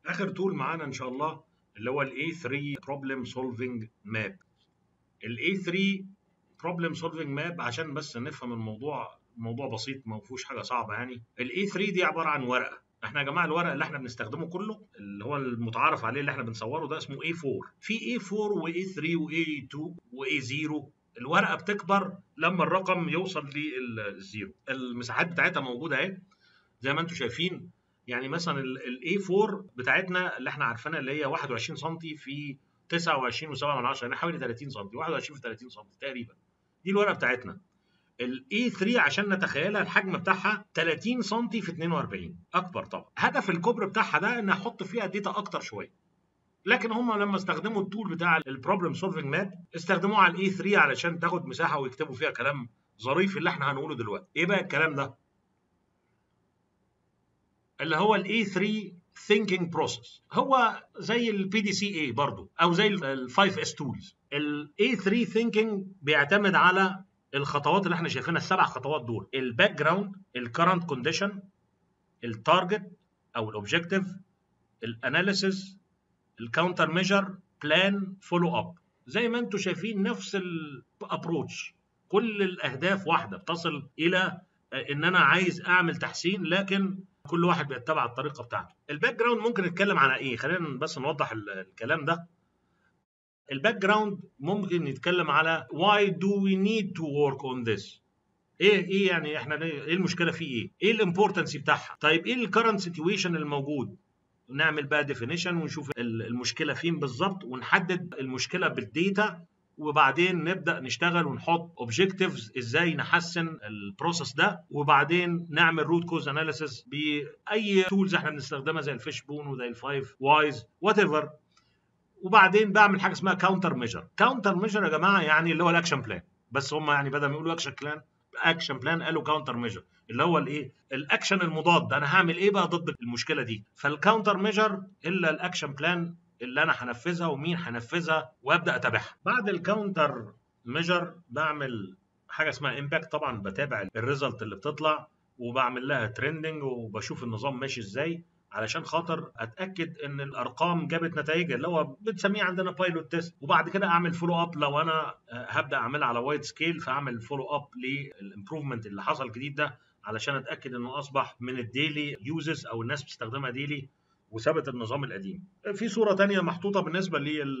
اخر تول معانا ان شاء الله اللي هو الاي 3 بروبلم سولفنج ماب الاي 3 بروبلم سولفنج ماب عشان بس نفهم الموضوع الموضوع بسيط ما فيهوش حاجه صعبه يعني الاي 3 دي عباره عن ورقه احنا يا جماعه الورق اللي احنا بنستخدمه كله اللي هو المتعارف عليه اللي احنا بنصوره ده اسمه A4 في A4 وA3 وA2 وA0 الورقه بتكبر لما الرقم يوصل للزيرو المساحات بتاعتها موجوده اهي زي ما انتم شايفين يعني مثلا الاي 4 بتاعتنا اللي احنا عارفينها اللي هي 21 سم في 29 و7 من 10 يعني حوالي 30 سم 21 في 30 سم تقريبا دي الورقه بتاعتنا الاي 3 عشان نتخيلها الحجم بتاعها 30 سم في 42 اكبر طبعا هدف الكبر بتاعها ده ان احط فيها داتا اكتر شويه لكن هم لما استخدموا التول بتاع البروبلم سولفنج ماب استخدموه على الاي 3 علشان تاخد مساحه ويكتبوا فيها كلام ظريف اللي احنا هنقوله دلوقتي ايه بقى الكلام ده اللي هو الاي 3 thinking process هو زي البي دي سي اي برضه او زي ال 5 اس تولز الاي 3 thinking بيعتمد على الخطوات اللي احنا شايفينها السبع خطوات دول الباك جراوند الكرنت كونديشن التارجت او الاوبجكتيف الاناليسيس الكاونتر ميجر بلان فولو اب زي ما انتم شايفين نفس الابروتش كل الاهداف واحده بتصل الى ان انا عايز اعمل تحسين لكن كل واحد بيتبع الطريقه بتاعته الباك جراوند ممكن نتكلم على ايه خلينا بس نوضح الكلام ده الباك جراوند ممكن نتكلم على why do we need to work on this ايه ايه يعني احنا ايه المشكله فيه ايه ايه الامبورتنسي بتاعها طيب ايه الكرنت سيتويشن الموجود نعمل بقى ديفينيشن ونشوف المشكله فين بالظبط ونحدد المشكله بالديتا وبعدين نبدا نشتغل ونحط اوبجكتيفز ازاي نحسن البروسيس ده وبعدين نعمل روت كوز اناليسيس باي تولز احنا بنستخدمها زي الفيش بون وزي الفايف وايز وات ايفر وبعدين بعمل حاجه اسمها كاونتر ميجر كاونتر ميجر يا جماعه يعني اللي هو الاكشن بلان بس هم يعني بدل ما يقولوا اكشن بلان اكشن بلان قالوا كاونتر ميجر اللي هو الايه الاكشن المضاد انا هعمل ايه بقى ضد المشكله دي فالكاونتر ميجر الا الاكشن بلان اللي انا هنفذها ومين هنفذها وابدا اتابعها بعد الكاونتر ميجر بعمل حاجه اسمها امباكت طبعا بتابع الريزلت اللي بتطلع وبعمل لها ترندنج وبشوف النظام ماشي ازاي علشان خاطر اتاكد ان الارقام جابت نتائجها اللي هو بنسميه عندنا بايلوت تيست وبعد كده اعمل فولو اب لو انا هبدا اعملها على وايد سكيل فاعمل فولو اب للامبروفمنت اللي حصل جديد ده علشان اتاكد انه اصبح من الديلي يوزز او الناس بتستخدمها ديلي وثبت النظام القديم. في صوره ثانيه محطوطه بالنسبه لل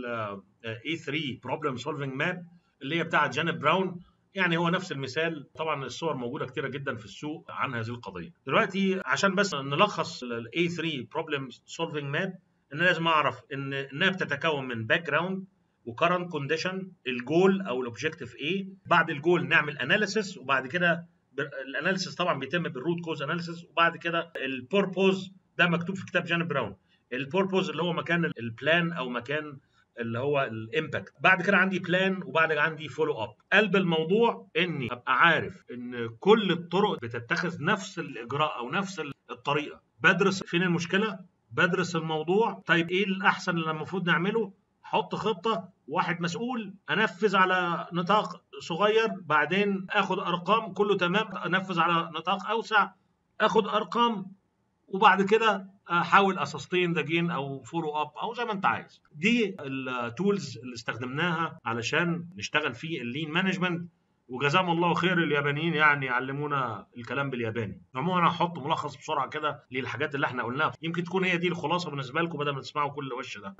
A3 Problem Solving Map اللي هي بتاعه جانب براون يعني هو نفس المثال طبعا الصور موجوده كتيره جدا في السوق عن هذه القضيه. دلوقتي عشان بس نلخص ال A3 Problem Solving Map ان لازم اعرف ان انها بتتكون من باك جراوند وكرنت كونديشن الجول او الاوبجيكتيف ايه بعد الجول نعمل اناليسيس وبعد كده الاناليسيس طبعا بيتم بالروت كوز اناليسيس وبعد كده البوربوز ده مكتوب في كتاب جانب براون البوربوز اللي هو مكان البلان او مكان اللي هو الامباكت بعد كده عندي بلان وبعد كده عندي فولو اب قلب الموضوع اني ابقى عارف ان كل الطرق بتتخذ نفس الاجراء او نفس الطريقه بدرس فين المشكله بدرس الموضوع طيب ايه الاحسن اللي المفروض نعمله احط خطه واحد مسؤول انفذ على نطاق صغير بعدين اخد ارقام كله تمام انفذ على نطاق اوسع اخد ارقام وبعد كده احاول اسستين ذا جين او فولو اب او زي ما انت عايز دي التولز اللي استخدمناها علشان نشتغل في اللين مانجمنت وجزاهم الله خير اليابانيين يعني علمونا الكلام بالياباني عموما انا هحط ملخص بسرعه كده للحاجات اللي احنا قلناها يمكن تكون هي دي الخلاصه بالنسبه لكم بدل ما تسمعوا كل وش ده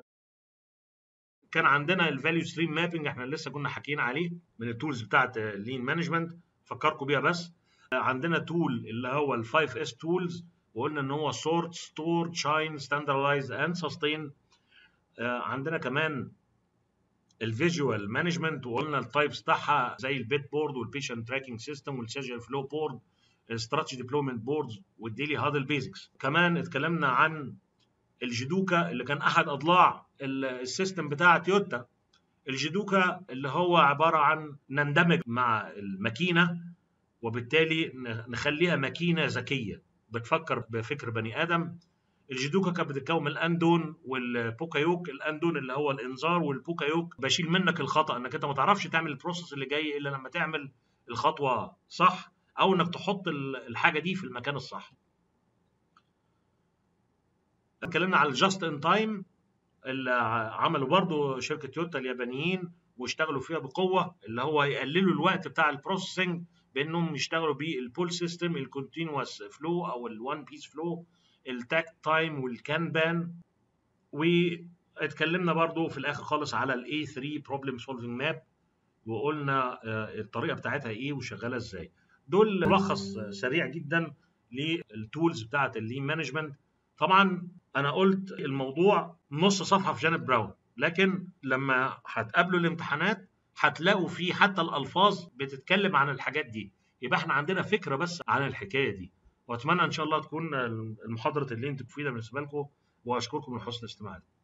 كان عندنا الفاليو ستريم مابنج احنا لسه كنا حكينا عليه من التولز بتاعت اللين مانجمنت فكركم بيها بس عندنا تول اللي هو ال 5 اس تولز وقلنا ان هو sort store shine standardize and sustain آه عندنا كمان الفيجوال مانجمنت وقلنا التايبس بتاعها زي البيت بورد والبيشنت تراكنج سيستم والسيرجيكال فلو بورد الاستراتيجي ديبلويمنت بوردز والديلي هادل بيزكس كمان اتكلمنا عن الجدوكا اللي كان احد اضلاع السيستم بتاع تويوتا الجدوكا اللي هو عباره عن نندمج مع الماكينه وبالتالي نخليها ماكينه ذكيه بتفكر بفكر بني ادم الجدوكا كانت بتتكون من الاندون والبوكايوك الاندون اللي هو الانذار والبوكايوك بشيل منك الخطا انك انت ما تعرفش تعمل البروسيس اللي جاي الا لما تعمل الخطوه صح او انك تحط الحاجه دي في المكان الصح اتكلمنا على الجاست ان تايم اللي عملوا برضو شركه تويوتا اليابانيين واشتغلوا فيها بقوه اللي هو يقللوا الوقت بتاع البروسيسنج بانهم يشتغلوا بالبول سيستم الكونتينوس فلو او الوان بيس فلو التاك تايم والكانبان واتكلمنا برضو في الاخر خالص على الاي 3 بروبلم سولفنج ماب وقلنا الطريقه بتاعتها ايه وشغاله ازاي دول ملخص سريع جدا للتولز بتاعت اللين مانجمنت طبعا انا قلت الموضوع نص صفحه في جانب براون لكن لما هتقابلوا الامتحانات هتلاقوا فيه حتى الالفاظ بتتكلم عن الحاجات دي يبقى احنا عندنا فكره بس عن الحكايه دي واتمنى ان شاء الله تكون المحاضره اللي انتوا مفيده بالنسبه لكم واشكركم من حسن استماعكم